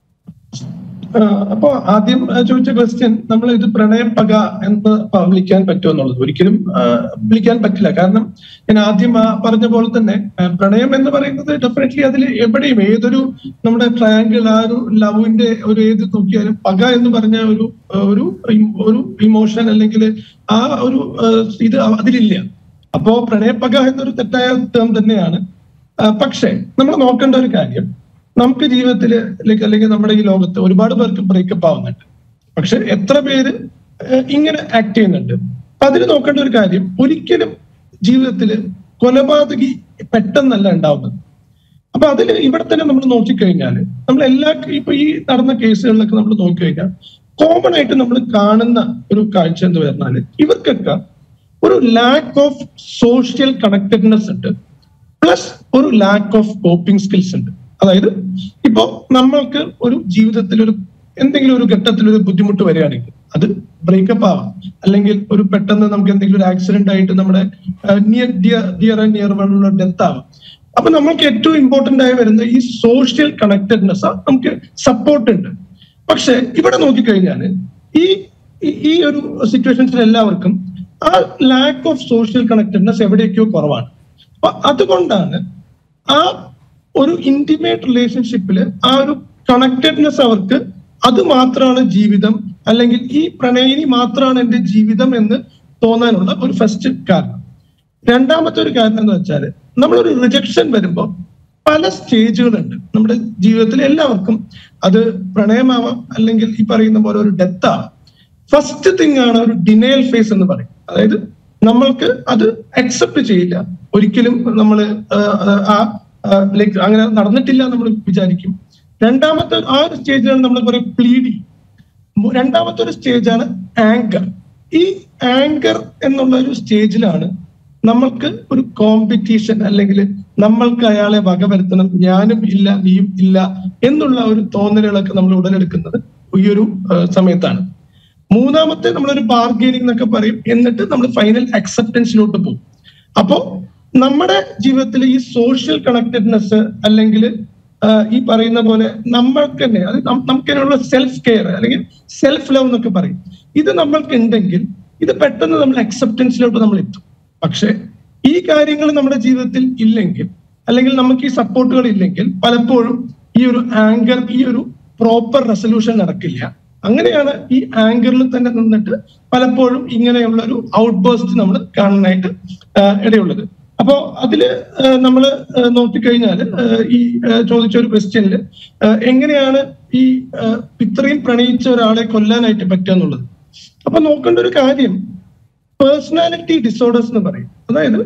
ആഹ് അപ്പൊ ആദ്യം ആഹ് ചോദിച്ച ക്വസ്റ്റ്യൻ നമ്മൾ ഇത് പ്രണയപ്പക എന്ന് പ- വിളിക്കാൻ പറ്റുമോ എന്നുള്ളത് ഒരിക്കലും ആഹ് വിളിക്കാൻ പറ്റില്ല കാരണം ഞാൻ ആദ്യം ആ പറഞ്ഞ പോലെ തന്നെ ആഹ് പ്രണയം എന്ന് പറയുന്നത് ഡെഫിനറ്റ്ലി അതിൽ എവിടെയും ഏതൊരു നമ്മുടെ ട്രയാങ്കിൾ ആ ഒരു ലവിന്റെ ഒരു ഏത് നോക്കിയാലും പക എന്ന് പറഞ്ഞ ഒരു ആഹ് ഒരു ഇം- ഒരു ഇമോഷൻ അല്ലെങ്കിൽ ആ ഒരു ആഹ് ഇത് അതിലില്ല അപ്പോ പ്രണയപ്പക എന്നൊരു തെറ്റായ ടേം തന്നെയാണ് ആഹ് പക്ഷേ നമ്മൾ നോക്കേണ്ട ഒരു കാര്യം നമുക്ക് ജീവിതത്തിൽ അല്ലെങ്കിൽ നമ്മുടെ ഈ ലോകത്ത് ഒരുപാട് പേർക്ക് ബ്രേക്കപ്പ് ആവുന്നുണ്ട് പക്ഷെ എത്ര പേര് ഏഹ് ഇങ്ങനെ ആക്ട് ചെയ്യുന്നുണ്ട് അപ്പൊ അതിൽ നോക്കേണ്ട ഒരു കാര്യം ഒരിക്കലും ജീവിതത്തിൽ കൊലപാതകി പെട്ടെന്നല്ല ഉണ്ടാവുന്നത് അപ്പൊ അതിൽ ഇവിടെ തന്നെ നമ്മൾ നോക്കിക്കഴിഞ്ഞാൽ നമ്മൾ എല്ലാ ഇപ്പൊ ഈ നടന്ന കേസുകളിലൊക്കെ നമ്മൾ നോക്കിക്കഴിഞ്ഞാൽ കോമൺ ആയിട്ട് നമ്മൾ കാണുന്ന ഒരു കാഴ്ച എന്ന് പറഞ്ഞാല് ഇവർക്കൊക്കെ ഒരു ലാക്ക് ഓഫ് സോഷ്യൽ കണക്റ്റഡ്നെസ് ഉണ്ട് പ്ലസ് ഒരു ലാക്ക് ഓഫ് കോപ്പിംഗ് സ്കിൽസ് ഉണ്ട് അതായത് ഇപ്പോ നമ്മൾക്ക് ഒരു ജീവിതത്തിൽ ഒരു എന്തെങ്കിലും ഒരു ഘട്ടത്തിൽ ഒരു ബുദ്ധിമുട്ട് വരികയാണെങ്കിൽ അത് ബ്രേക്കപ്പ് ആവാം അല്ലെങ്കിൽ ഒരു പെട്ടെന്ന് നമുക്ക് എന്തെങ്കിലും ഒരു ആക്സിഡന്റ് ആയിട്ട് നമ്മുടെ നിയർ ഡിയർ ആൻഡ് നിയർ വണ്ണുള്ള ഡെത്ത് ആവാം അപ്പൊ നമുക്ക് ഏറ്റവും ഇമ്പോർട്ടന്റ് ആയി വരുന്ന ഈ സോഷ്യൽ കണക്റ്റഡ്നെസ് നമുക്ക് സപ്പോർട്ട് ഉണ്ട് പക്ഷെ ഇവിടെ നോക്കിക്കഴിഞ്ഞാൽ ഈ ഈ- ഈ ഒരു സിറ്റുവേഷൻസിൽ എല്ലാവർക്കും ആ ലാക്ക് ഓഫ് സോഷ്യൽ കണക്റ്റഡ്നെസ് എവിടെയൊക്കെയോ കുറവാണ് അപ്പൊ അതുകൊണ്ടാണ് ആ ഒരു ഇന്റിമേറ്റ് റിലേഷൻഷിപ്പിൽ ആ ഒരു കണക്റ്റഡ്നെസ് അവർക്ക് അത് മാത്രമാണ് ജീവിതം അല്ലെങ്കിൽ ഈ പ്രണയിനി മാത്രമാണ് എന്റെ ജീവിതം എന്ന് തോന്നാനുള്ള ഒരു ഫസ്റ്റ് കാരണം രണ്ടാമത്തെ ഒരു കാരണം എന്ന് വെച്ചാൽ നമ്മളൊരു റിജക്ഷൻ വരുമ്പോൾ പല സ്റ്റേജുകളുണ്ട് നമ്മുടെ ജീവിതത്തിൽ എല്ലാവർക്കും അത് പ്രണയമാവാം അല്ലെങ്കിൽ ഈ പറയുന്ന പോലെ ഒരു ഡെത്ത് ആവാം ഫസ്റ്റ് തിങ് ആണ് ഒരു ഡിനയൽ ഫേസ് എന്ന് പറയും അതായത് നമ്മൾക്ക് അത് അക്സെപ്റ്റ് ചെയ്യില്ല ഒരിക്കലും നമ്മൾ ആ ലൈക്ക് അങ്ങനെ നടന്നിട്ടില്ല നമ്മൾ വിചാരിക്കും രണ്ടാമത്തെ ആ ഒരു സ്റ്റേജിലാണ് നമ്മൾ പറയും പ്ലീഡി രണ്ടാമത്തെ ഒരു സ്റ്റേജാണ് ആങ്കർ ഈ ആങ്കർ എന്നുള്ള ഒരു സ്റ്റേജിലാണ് നമ്മൾക്ക് ഒരു കോമ്പറ്റീഷൻ അല്ലെങ്കിൽ നമ്മൾക്ക് അയാളെ വകവരുത്തണം ഞാനും ഇല്ല നീയും ഇല്ല എന്നുള്ള ഒരു തോന്നലുകളൊക്കെ നമ്മൾ ഉടലെടുക്കുന്നത് ഈ ഒരു ആ, സമയത്താണ് മൂന്നാമത്തെ നമ്മളൊരു ബാർഗെയിനിങ് എന്നൊക്കെ പറയും എന്നിട്ട് നമ്മൾ ഫൈനൽ അക്സെപ്റ്റൻസിലോട്ട് പോകും അപ്പോ നമ്മുടെ ജീവിതത്തിൽ ഈ സോഷ്യൽ കണക്റ്റഡ്നെസ് അല്ലെങ്കിൽ ഈ പറയുന്ന പോലെ നമ്മൾക്ക് തന്നെ അത് നം- നമുക്ക് അതിനുള്ള സെൽഫ് കെയർ അല്ലെങ്കിൽ സെൽഫ് ലവ് എന്നൊക്കെ പറയും ഇത് നമ്മൾക്ക് ഉണ്ടെങ്കിൽ ഇത് പെട്ടെന്ന് നമ്മൾ അക്സെപ്റ്റൻസിലോട്ട് നമ്മൾ എത്തും പക്ഷെ ഈ കാര്യങ്ങൾ നമ്മുടെ ജീവിതത്തിൽ ഇല്ലെങ്കിൽ അല്ലെങ്കിൽ നമുക്ക് ഈ സപ്പോർട്ടുകൾ ഇല്ലെങ്കിൽ പലപ്പോഴും ഈ ഒരു ആങ്കർ ഈ ഒരു പ്രോപ്പർ റെസൊല്യൂഷൻ നടക്കില്ല അങ്ങനെയാണ് ഈ ആങ്കറിൽ തന്നെ നിന്നിട്ട് പലപ്പോഴും ഇങ്ങനെയുള്ള ഒരു ഔട്ട് ബേസ്റ്റ് നമ്മൾ കാണാനായിട്ട് ആ, ഇടയുള്ളത് അപ്പോ അതില് നമ്മൾ നോക്കിക്കഴിഞ്ഞാൽ ഈ ആ, ചോദിച്ച ഒരു ക്വസ്റ്റ്യനിൽ എങ്ങനെയാണ് ഈ ആ, ഇത്രയും പ്രണയിച്ച ഒരാളെ കൊല്ലാനായിട്ട് പറ്റുക എന്നുള്ളത് അപ്പൊ നോക്കേണ്ട ഒരു കാര്യം പേഴ്സണാലിറ്റി ഡിസോർഡേഴ്സ് എന്ന് പറയും അതായത്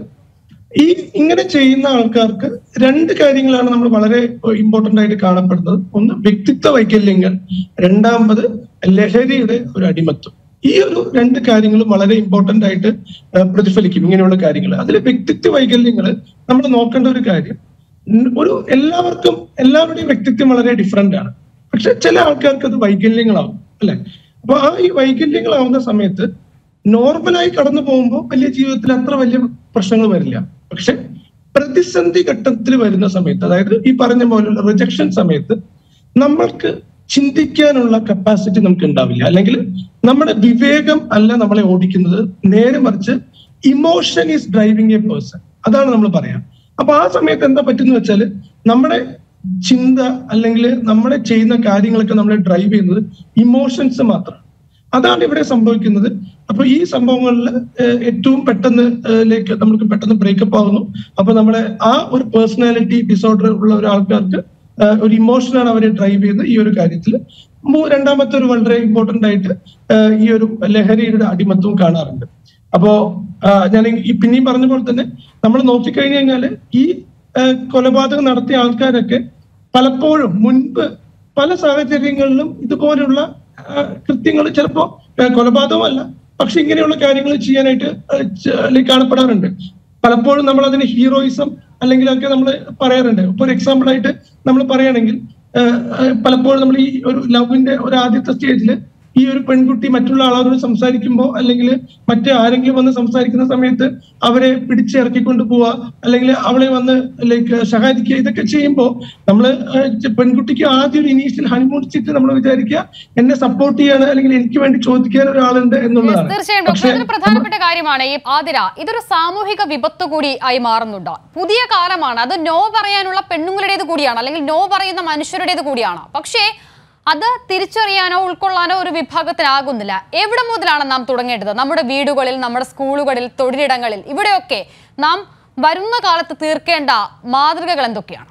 ഈ ഇങ്ങനെ ചെയ്യുന്ന ആൾക്കാർക്ക് രണ്ട് കാര്യങ്ങളാണ് നമ്മൾ വളരെ ഇമ്പോർട്ടന്റ് ആയിട്ട് കാണപ്പെടുന്നത് ഒന്ന് വ്യക്തിത്വ വൈകല്യങ്ങൾ രണ്ടാമത് ലഹരിയുടെ ഒരു അടിമത്വം ഈ ഒരു രണ്ട് കാര്യങ്ങളും വളരെ ഇമ്പോർട്ടന്റ് ആയിട്ട് ആ, പ്രതിഫലിക്കും ഇങ്ങനെയുള്ള കാര്യങ്ങൾ അതിൽ വ്യക്തിത്വ വൈകല്യങ്ങൾ നമ്മൾ നോക്കേണ്ട ഒരു കാര്യം ഉം, ഒരു എല്ലാവർക്കും എല്ലാവരുടെയും വ്യക്തിത്വം വളരെ ഡിഫറെന്റ് ആണ് പക്ഷെ ചില ആൾക്കാർക്ക് അത് വൈകല്യങ്ങളാവും അല്ലെ അപ്പൊ ആ ഈ വൈകല്യങ്ങളാവുന്ന സമയത്ത് നോർമലായി കടന്നു പോകുമ്പോൾ വലിയ ജീവിതത്തിൽ അത്ര വലിയ പ്രശ്നങ്ങൾ വരില്ല പക്ഷെ പ്രതിസന്ധി ഘട്ടത്തിൽ വരുന്ന സമയത്ത് അതായത് ഈ പറഞ്ഞ പോലുള്ള റിജക്ഷൻ സമയത്ത് നമ്മൾക്ക് ചിന്തിക്കാനുള്ള കപ്പാസിറ്റി നമുക്ക് ഉണ്ടാവില്ല അല്ലെങ്കിൽ നമ്മുടെ വിവേകം അല്ല നമ്മളെ ഓടിക്കുന്നത് നേരെ മറിച്ച് emotion is driving a person അതാണ് നമ്മൾ പറയാം അപ്പൊ ആ സമയത്ത് എന്താ പറ്റുന്ന വെച്ചാൽ നമ്മുടെ ചിന്ത അല്ലെങ്കിൽ നമ്മുടെ ചെയ്യുന്ന കാര്യങ്ങളൊക്കെ നമ്മളെ ഡ്രൈവ് ചെയ്യുന്നത് ഇമോഷൻസ് മാത്രമാണ് അതാണ് ഇവിടെ സംഭവിക്കുന്നത് അപ്പൊ ഈ സംഭവങ്ങളിൽ ഏഹ്, ഏറ്റവും പെട്ടെന്ന് ഏഹ്, ലേക്ക് നമുക്ക് പെട്ടെന്ന് ബ്രേക്കപ്പ് ആവുന്നു അപ്പൊ നമ്മുടെ ആ ഒരു പേഴ്സണാലിറ്റി ഡിസോർഡർ ഉള്ള ഒരു ആൾക്കാർക്ക് ഏഹ്, ഒരു ഇമോഷനാണ് അവരെ ഡ്രൈവ് ചെയ്യുന്നത് ഈ ഒരു കാര്യത്തിൽ രണ്ടാമത്തെ ഒരു വളരെ ഇമ്പോർട്ടന്റ് ആയിട്ട് ഏഹ്, ഈ ഒരു ലഹരിയുടെ അടിമത്വം കാണാറുണ്ട് അപ്പോ ആ, ഞാൻ ഈ പിന്നെയും പറഞ്ഞ പോലെ തന്നെ നമ്മൾ നോക്കിക്കഴിഞ്ഞു കഴിഞ്ഞാല് ഈ ഏഹ്, കൊലപാതകം നടത്തിയ ആൾക്കാരൊക്കെ പലപ്പോഴും മുൻപ് പല സാഹചര്യങ്ങളിലും ഇതുപോലുള്ള കൃത്യങ്ങൾ ചിലപ്പോ ഏഹ്, കൊലപാതകമല്ല പക്ഷെ ഇങ്ങനെയുള്ള കാര്യങ്ങൾ ചെയ്യാനായിട്ട് ഏഹ്, ച- like കാണപ്പെടാറുണ്ട് പലപ്പോഴും നമ്മൾ അതിന് ഹീറോയിസം അല്ലെങ്കിൽ ഒക്കെ നമ്മൾ പറയാറുണ്ട് ഇപ്പൊ ഒരു എക്സാമ്പിൾ ആയിട്ട് നമ്മൾ പറയുകയാണെങ്കിൽ ഏഹ്, ഏഹ്, പലപ്പോഴും നമ്മൾ ഈ ഒരു ലവിന്റെ ഒരു ആദ്യത്തെ സ്റ്റേജിൽ ഈ ഒരു പെൺകുട്ടി മറ്റുള്ള ആളോട് സംസാരിക്കുമ്പോൾ അല്ലെങ്കിൽ മറ്റേ ആരെങ്കിലും വന്ന് സംസാരിക്കുന്ന സമയത്ത് അവരെ പിടിച്ചിറക്കിക്കൊണ്ട് പോവുക അല്ലെങ്കിൽ അവളെ വന്ന് ലൈക്ക് സഹായിക്കുക ഇതൊക്കെ ചെയ്യുമ്പോൾ നമ്മൾ പെൺകുട്ടിക്ക് ആദ്യം ഒരു ഇനീഷ്യൽ ഹണിമൂൺ ചിറ്റ് നമ്മൾ വിചാരിക്കുക എന്നെ സപ്പോർട്ട് ചെയ്യാണ് അല്ലെങ്കിൽ എനിക്ക് വേണ്ടി ചോദിക്കാൻ ഒരാളുണ്ട് എന്നുള്ളതാണ് തീർച്ചയായും ഡോക്ടർ പക്ഷേ ഇതൊരു പ്രധാനപ്പെട്ട കാര്യമാണ് ഈ ആതിര ഇതൊരു സാമൂഹിക വിപത്ത് കൂടി ആയി മാറുന്നുണ്ട് പുതിയ കാലമാണ് അത് നോ പറയാനുള്ള പെണ്ണുങ്ങളുടേത് കൂടിയാണ് അല്ലെങ്കിൽ നോ പറയുന്ന മനുഷ്യരുടേത് കൂടിയാണ് പക്ഷേ അത് തിരിച്ചറിയാനോ ഉൾക്കൊള്ളാനോ ഒരു വിഭാഗത്തിനാകുന്നില്ല എവിടെ മുതലാണ് നാം തുടങ്ങേണ്ടത് നമ്മുടെ വീടുകളിൽ നമ്മുടെ സ്കൂളുകളിൽ തൊഴിലിടങ്ങളിൽ ഇവിടെയൊക്കെ നാം വരുന്ന കാലത്ത് തീർക്കേണ്ട മാതൃകകൾ എന്തൊക്കെയാണ്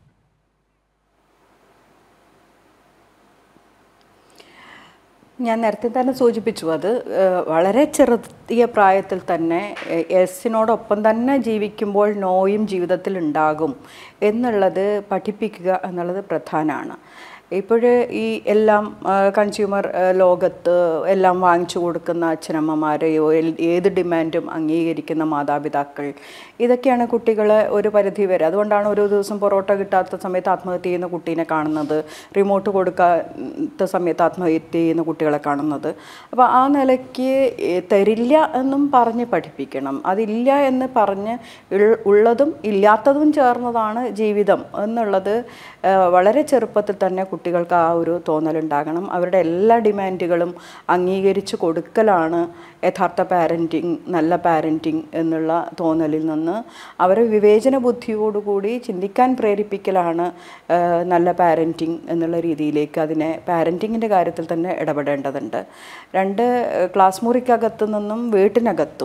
ഞാൻ നേരത്തെ തന്നെ സൂചിപ്പിച്ചു അത് ഏഹ്, വളരെ ചെറിയ പ്രായത്തിൽ തന്നെ എ- എസിനോടൊപ്പം തന്നെ ജീവിക്കുമ്പോൾ നോയും ജീവിതത്തിൽ ഉണ്ടാകും എന്നുള്ളത് പഠിപ്പിക്കുക എന്നുള്ളത് പ്രധാനമാണ് ഇപ്പോഴ് ഈ എല്ലാം കൺസ്യൂമർ ലോകത്ത് എല്ലാം വാങ്ങിച്ചു കൊടുക്കുന്ന അച്ഛനമ്മമാരെയോ എൽ- ഏത് ഡിമാൻഡും അംഗീകരിക്കുന്ന മാതാപിതാക്കൾ ഇതൊക്കെയാണ് കുട്ടികളെ ഒരു പരിധി വരെ അതുകൊണ്ടാണ് ഒരു ദിവസം പൊറോട്ട കിട്ടാത്ത സമയത്ത് ആത്മഹത്യ ചെയ്യുന്ന കുട്ടീനെ കാണുന്നത് റിമോട്ട് കൊടുക്കാത്ത സമയത്ത് ആത്മഹത്യ ചെയ്യുന്ന കുട്ടികളെ കാണുന്നത് അപ്പോൾ ആ നിലയ്ക്ക് ഏ, തരില്ല എന്നും പറഞ്ഞ് പഠിപ്പിക്കണം അതില്ല എന്ന് പറഞ്ഞ് ഉൾ- ഉള്ളതും ഇല്ലാത്തതും ചേർന്നതാണ് ജീവിതം എന്നുള്ളത് ആ, വളരെ ചെറുപ്പത്തിൽ തന്നെ കുട്ടികൾക്ക് ആ ഒരു തോന്നലുണ്ടാകണം അവരുടെ എല്ലാ ഡിമാൻഡുകളും അംഗീകരിച്ച് കൊടുക്കലാണ് യഥാർത്ഥ പാരൻറ്റിങ് നല്ല പാരൻറ്റിങ് എന്നുള്ള തോന്നലിൽ നിന്ന് അവരെ വിവേചന ബുദ്ധിയോടുകൂടി ചിന്തിക്കാൻ പ്രേരിപ്പിക്കലാണ് ആ, നല്ല പാരൻറ്റിങ് എന്നുള്ള രീതിയിലേക്ക് അതിനെ പാരൻറ്റിങ്ങിൻ്റെ കാര്യത്തിൽ തന്നെ ഇടപെടേണ്ടതുണ്ട് രണ്ട് ക്ലാസ് മുറിക്കകത്തു നിന്നും വീട്ടിനകത്തും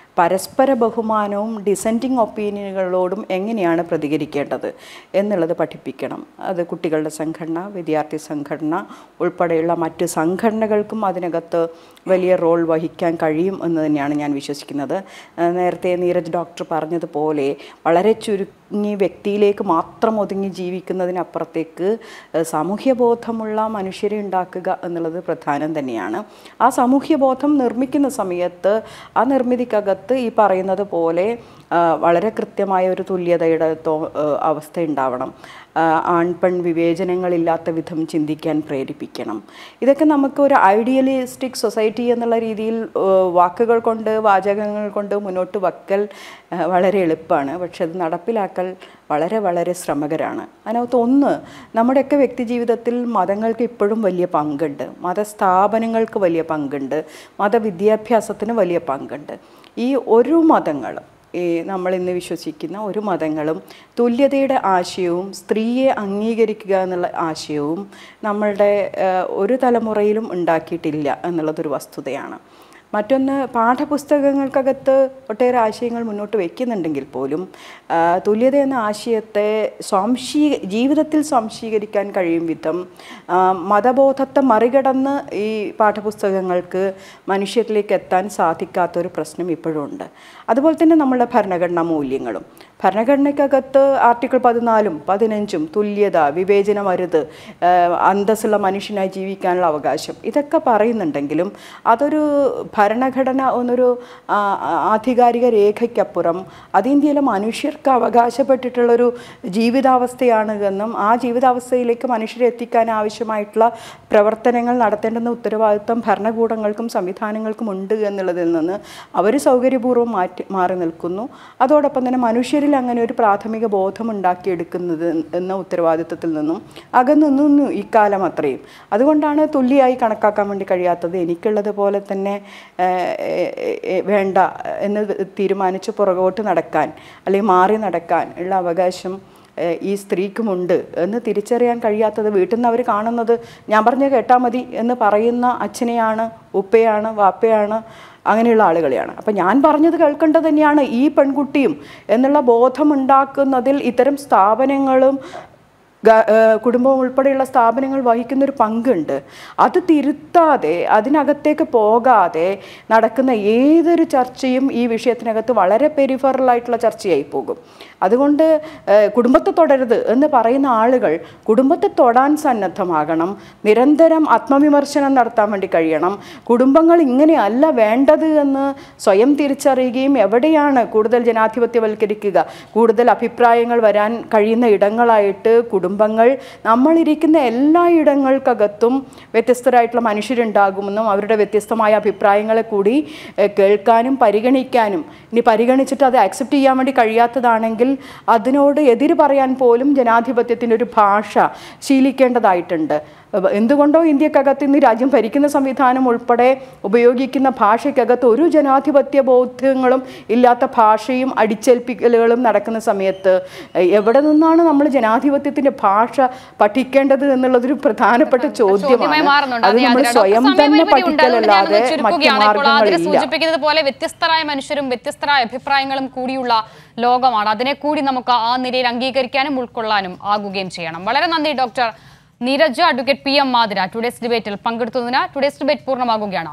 പരസ്പര ബഹുമാനവും ഡിസെൻറ്റിങ് ഒപ്പീനിയനുകളോടും എങ്ങനെയാണ് പ്രതികരിക്കേണ്ടത് എന്നുള്ളത് പഠിപ്പിക്കണം അത് കുട്ടികളുടെ സംഘടന വിദ്യാർത്ഥി സംഘടന ഉൾപ്പെടെയുള്ള മറ്റ് സംഘടനകൾക്കും അതിനകത്ത് വലിയ റോൾ വഹിക്കാൻ കഴിയും എന്ന് തന്നെയാണ് ഞാൻ വിശ്വസിക്കുന്നത് ആ, നേരത്തെ നീരജ് ഡോക്ടർ പറഞ്ഞതുപോലെ വളരെ ചുരുങ്ങി വ്യക്തിയിലേക്ക് മാത്രം ഒതുങ്ങി ജീവിക്കുന്നതിനപ്പുറത്തേക്ക് ഏഹ്, സാമൂഹ്യബോധമുള്ള മനുഷ്യരെ ഉണ്ടാക്കുക എന്നുള്ളത് പ്രധാനം തന്നെയാണ് ആ സാമൂഹ്യബോധം നിർമ്മിക്കുന്ന സമയത്ത് ആ നിർമ്മിതിക്കകത്ത് ഈ പറയുന്നത് പോലെ ആ, വളരെ കൃത്യമായ ഒരു തുല്യതയുടെ തോ- ഏഹ്, അവസ്ഥ ഉണ്ടാവണം ആ, ആൺ പെൺ വിവേചനങ്ങളില്ലാത്ത വിധം ചിന്തിക്കാൻ പ്രേരിപ്പിക്കണം ഇതൊക്കെ നമുക്ക് ഒരു ഐഡിയലിസ്റ്റിക് സൊസൈറ്റി എന്നുള്ള രീതിയിൽ ഏഹ്, വാക്കുകൾ കൊണ്ട് വാചകങ്ങൾ കൊണ്ട് മുന്നോട്ട് വയ്ക്കൽ ഏഹ്, വളരെ എളുപ്പമാണ് പക്ഷെ അത് നടപ്പിലാക്കൽ വളരെ വളരെ ശ്രമകരമാണ് അതിനകത്ത് ഒന്ന് നമ്മുടെയൊക്കെ വ്യക്തി ജീവിതത്തിൽ മതങ്ങൾക്ക് ഇപ്പോഴും വലിയ പങ്കുണ്ട് മതസ്ഥാപനങ്ങൾക്ക് വലിയ പങ്കുണ്ട് മതവിദ്യാഭ്യാസത്തിന് വലിയ പങ്കുണ്ട് ഈ ഒരു മതങ്ങളും ഈ നമ്മൾ ഇന്ന് വിശ്വസിക്കുന്ന ഒരു മതങ്ങളും തുല്യതയുടെ ആശയവും സ്ത്രീയെ അംഗീകരിക്കുക എന്നുള്ള ആശയവും നമ്മളുടെ ഏഹ്, ഒരു തലമുറയിലും ഉണ്ടാക്കിയിട്ടില്ല എന്നുള്ളതൊരു വസ്തുതയാണ് മറ്റൊന്ന് പാഠപുസ്തകങ്ങൾക്കകത്ത് ഒട്ടേറെ ആശയങ്ങൾ മുന്നോട്ട് വയ്ക്കുന്നുണ്ടെങ്കിൽ പോലും ആ, തുല്യത എന്ന ആശയത്തെ സ്വാംശീ ജീവിതത്തിൽ സ്വാംശീകരിക്കാൻ കഴിയും വിധം ആ, മതബോധത്തെ മറികടന്ന് ഈ പാഠപുസ്തകങ്ങൾക്ക് മനുഷ്യരിലേക്ക് എത്താൻ സാധിക്കാത്തൊരു പ്രശ്നം ഇപ്പോഴും ഉണ്ട് അതുപോലെ തന്നെ നമ്മളുടെ ഭരണഘടനാ മൂല്യങ്ങളും ഭരണഘടനയ്ക്കകത്ത് ആർട്ടിക്കിൾ പതിനാലും പതിനഞ്ചും തുല്യത വിവേചനമരുത് ആഹ് അന്തസ്സുള്ള മനുഷ്യനായി ജീവിക്കാനുള്ള അവകാശം ഇതൊക്കെ പറയുന്നുണ്ടെങ്കിലും അതൊരു ഭരണഘടന എന്നൊരു ആ, ആധികാരിക രേഖയ്ക്കപ്പുറം അത് ഇന്ത്യയിലെ മനുഷ്യർക്ക് അവകാശപ്പെട്ടിട്ടുള്ളൊരു ജീവിതാവസ്ഥയാണ് എന്നും ആ ജീവിതാവസ്ഥയിലേക്ക് മനുഷ്യരെ എത്തിക്കാൻ ആവശ്യമായിട്ടുള്ള പ്രവർത്തനങ്ങൾ നടത്തേണ്ടുന്ന ഉത്തരവാദിത്വം ഭരണകൂടങ്ങൾക്കും സംവിധാനങ്ങൾക്കും ഉണ്ട് എന്നുള്ളതിൽ നിന്ന് അവർ സൗകര്യപൂർവ്വം മാറ്റി മാറി നിൽക്കുന്നു അതോടൊപ്പം തന്നെ മനുഷ്യരിൽ അങ്ങനെ ഒരു പ്രാഥമിക ബോധം ഉണ്ടാക്കിയെടുക്കുന്നത് എന്ന ഉത്തരവാദിത്വത്തിൽ നിന്നും അകന്നു നിന്നു ഇക്കാലം അത്രയും അതുകൊണ്ടാണ് തുല്യമായി കണക്കാക്കാൻ വേണ്ടി കഴിയാത്തത് എനിക്കുള്ളത് പോലെ തന്നെ ഏഹ്, ഏഹ്, ഏഹ്, വേണ്ട എന്ന് തീരുമാനിച്ച് പുറകോട്ട് നടക്കാൻ അല്ലെങ്കിൽ മാറി നടക്കാൻ ഉള്ള അവകാശം ഏഹ്, ഈ സ്ത്രീക്കുമുണ്ട് എന്ന് തിരിച്ചറിയാൻ കഴിയാത്തത് വീട്ടിൽ നിന്ന് അവർ കാണുന്നത് ഞാൻ പറഞ്ഞ കേട്ടാൽ മതി എന്ന് പറയുന്ന അച്ഛനെയാണ് ഉപ്പയാണ് വാപ്പയാണ് അങ്ങനെയുള്ള ആളുകളെയാണ് അപ്പം ഞാൻ പറഞ്ഞത് കേൾക്കേണ്ടത് തന്നെയാണ് ഈ പെൺകുട്ടിയും എന്നുള്ള ബോധമുണ്ടാക്കുന്നതിൽ ഇത്തരം സ്ഥാപനങ്ങളും ഗ- ഏഹ് കുടുംബം ഉൾപ്പെടെയുള്ള സ്ഥാപനങ്ങൾ വഹിക്കുന്നൊരു പങ്കുണ്ട് അത് തിരുത്താതെ അതിനകത്തേക്ക് പോകാതെ നടക്കുന്ന ഏതൊരു ചർച്ചയും ഈ വിഷയത്തിനകത്ത് വളരെ പെരിഫറലായിട്ടുള്ള ചർച്ചയായി പോകും അതുകൊണ്ട് ഏഹ് കുടുംബത്തെ തുടരുത് എന്ന് പറയുന്ന ആളുകൾ കുടുംബത്തെ തൊടാൻ സന്നദ്ധമാകണം നിരന്തരം ആത്മവിമർശനം നടത്താൻ വേണ്ടി കഴിയണം കുടുംബങ്ങൾ ഇങ്ങനെയല്ല വേണ്ടത് എന്ന് സ്വയം തിരിച്ചറിയുകയും എവിടെയാണ് കൂടുതൽ ജനാധിപത്യവൽക്കരിക്കുക കൂടുതൽ അഭിപ്രായങ്ങൾ വരാൻ കഴിയുന്ന ഇടങ്ങളായിട്ട് കുടുംബങ്ങൾ നമ്മളിരിക്കുന്ന എല്ലാ ഇടങ്ങൾക്കകത്തും വ്യത്യസ്തരായിട്ടുള്ള മനുഷ്യരുണ്ടാകുമെന്നും അവരുടെ വ്യത്യസ്തമായ അഭിപ്രായങ്ങളെ കൂടി ഏഹ്, കേൾക്കാനും പരിഗണിക്കാനും ഇനി പരിഗണിച്ചിട്ട് അത് അക്സെപ്റ്റ് ചെയ്യാൻ വേണ്ടി കഴിയാത്തതാണെങ്കിൽ അതിനോട് എതിര് പറയാൻ പോലും ജനാധിപത്യത്തിൻ്റെ ഒരു ഭാഷ ശീലിക്കേണ്ടതായിട്ടുണ്ട് അപ്പൊ എന്തുകൊണ്ടോ ഇന്ത്യക്കകത്ത് ഇന്ന് രാജ്യം ഭരിക്കുന്ന സംവിധാനം ഉൾപ്പെടെ ഉപയോഗിക്കുന്ന ഭാഷയ്ക്കകത്ത് ഒരു ജനാധിപത്യ ബോധ്യങ്ങളും ഇല്ലാത്ത ഭാഷയും അടിച്ചേൽപ്പിക്കലുകളും നടക്കുന്ന സമയത്ത് എ- എവിടെ നിന്നാണ് നമ്മൾ ജനാധിപത്യത്തിന്റെ ഭാഷ പഠിക്കേണ്ടത് എന്നുള്ളതൊരു പ്രധാനപ്പെട്ട ചോദ്യമായി ചോദ്യമാണ് മാറുന്നുണ്ട് അത് അത് നമ്മൾ യാതൊരു സ്വയം ഡോക്ടർ തന്നെ സമയപരിധി ഉണ്ട്. അതുകൊണ്ട് ഞാനൊന്ന് പഠിക്കലല്ലാതെ മറ്റു ചുരുക്കുകയാണ്. ഇപ്പോൾ ആതിര മാർഗങ്ങളില്ല സൂചിപ്പിക്കുന്നത് പോലെ വ്യത്യസ്തരായ മനുഷ്യരും വ്യത്യസ്തരായ അഭിപ്രായങ്ങളും കൂടിയുള്ള ലോകമാണ് അതിനെ കൂടി നമുക്ക് ആ നിലയിൽ അംഗീകരിക്കാനും ഉൾക്കൊള്ളാനും ആകുകയും ചെയ്യണം വളരെ നന്ദി doctor Neeraj advocate P M മാതിര ടുഡേസ് ഡിബേറ്റിൽ പങ്കെടുത്തതിന് ടുഡേസ് ഡിബേറ്റ് പൂർണ്ണമാകുകയാണ്